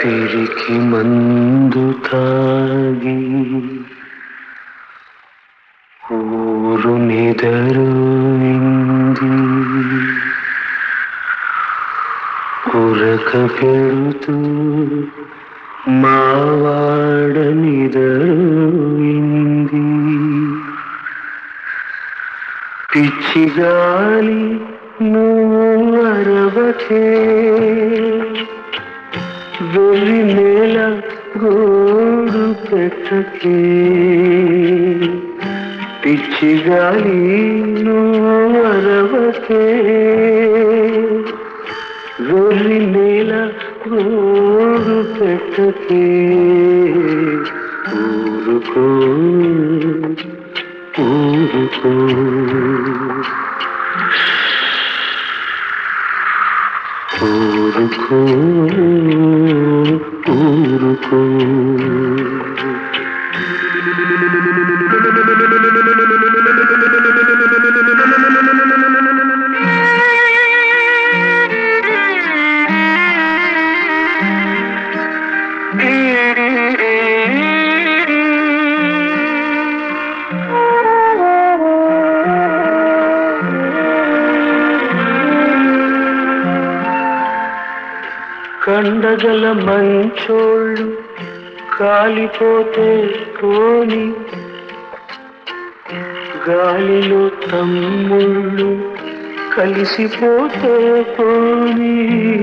పిరికి మందు తాగి ఊరు నిదరుంది ఉరక పెడుతూ మావాడ నిదరుంది పిచ్చి గాలి నువ్వు అరవకే వెర్రి నేల గోడు పెట్టకే పిచ్చి గాలి నువ్వు అరవకే వెర్రి నేల గోడు పెట్టకే ఊరుకో ఊరుకో ఊరుకో ఊరుకో కండగల మంచోళ్ళు కాలిపోతే పోని గాలిలో తమ్ముళ్ళు కలిసిపోతే పోని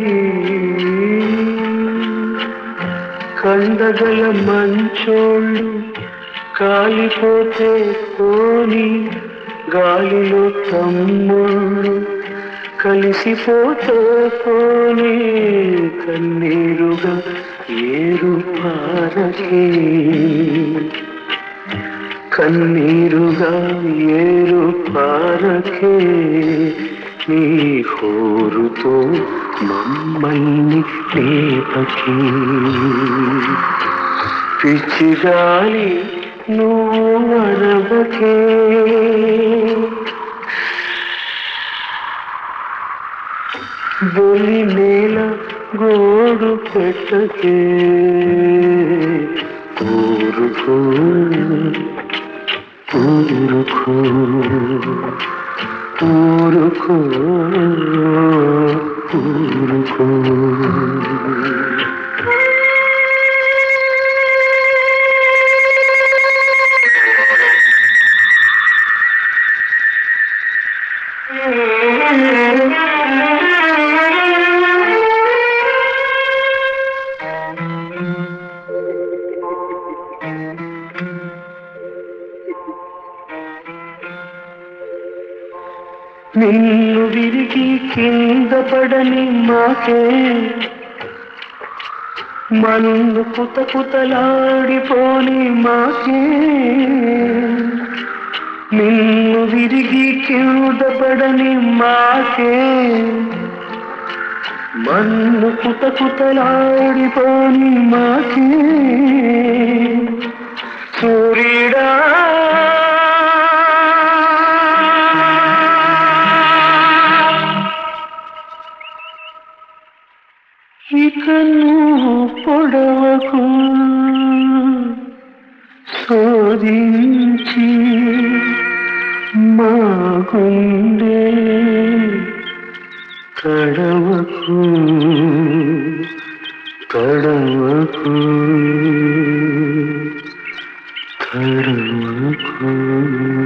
కండగల మంచోళ్ళు కాలిపోతే పోని గాలిలో తమ్ముళ్ళు కలిసిపోతే పోనీ కన్నీరుగా ఏరు పారకే కన్నీరుగా ఏరు పారకే నీ హోరుతో మమ్మల్ని లేపకి పిచ్చి గాలి నువ్వు అరవకే బొలి నేల గోడు పెట్టకే ఊరుకో ఊరుకో ఊరుకో ఊరుకో నిన్ను విరిగి కింద పడని మాకే మన్ను కుత కుతలాడిపోని మాకే నిన్ను విరిగి కింద పడని మాకే మన్ను కుత కుతలాడిపోని మాకే సూర్యుడా ఇక నువ్వు పొడవకు శోధించి మా గుండె తడవకు తడవకు తడవకు